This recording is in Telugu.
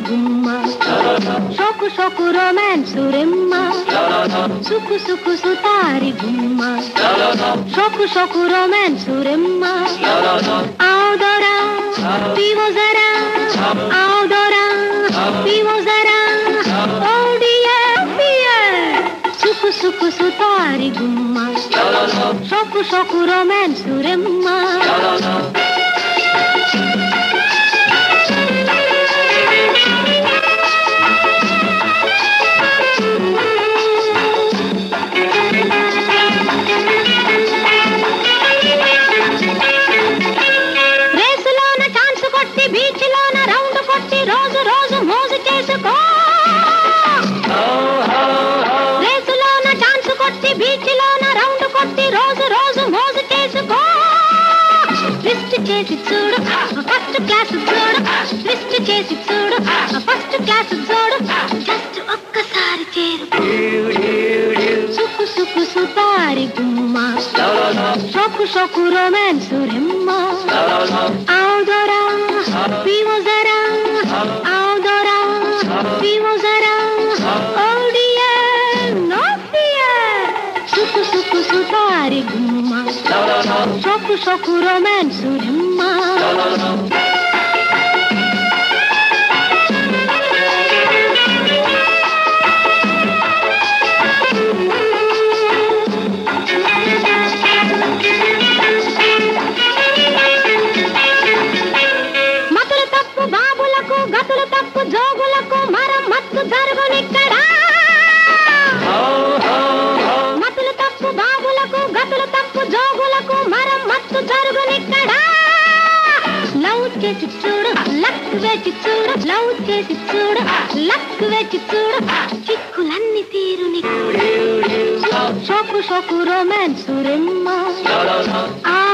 గుమ్మ షోకు షోకు రొమాన్స్ రెమ్మ సుకు సుకు సుతారి గుమ్మ షోకు షోకు రొమాన్స్ రెమ్మ ఆవుదోరా పీవో జరా ఆవుదోరా పీవో జరా ఓ డియర్ డియర్ సుకు సుకు సుతారి గుమ్మ షోకు షోకు రొమాన్స్ రెమ్మ రేసులోన ఛాన్స్ కొట్టి బీచ్ లోన రౌండ్ కొట్టి రోజు రోజు మోజు చేసుకో రేసులోన ఛాన్స్ కొట్టి బీచ్ లోన రౌండ్ కొట్టి రోజు రోజు మోజు చేసుకో లిస్ట్ చేసి చూడు ఫస్ట్ క్లాస్ చూడు లిస్ట్ చేసి చూడు ఫస్ట్ క్లాస్ చూడు జస్ట్ ఒక్కసారి చేరు సుకు సుకు సుతారి గుమ్మ షోకు షోకు రొమాన్స్ రెమ్మ ఆవుదోరా పీవో జరా ఆవుదోరా పీవో జరా ఓ డియర్ నో ఫియర్ సుకు సుకు సుతారి గుమ్మ షోకు షోకు రొమాన్స్ రెమ్మ మతులు తప్పు బాబులకు గతులు తప్పు జోగులకు మరమ్మత్తు జరుగునిక్కడ మతులు తప్పు బాబులకు గతులు తప్పు జోగులకు మరమ్మత్తు జరుగునిక్కడ లవ్ చేసి చూడు లక్ వేసి చూడు లవ్ చేసి చూడు లక్ వేసి చూడు చిక్కులన్నీ తీరు షోకు షోకు రొమాన్స్ రెమ్మ ఆ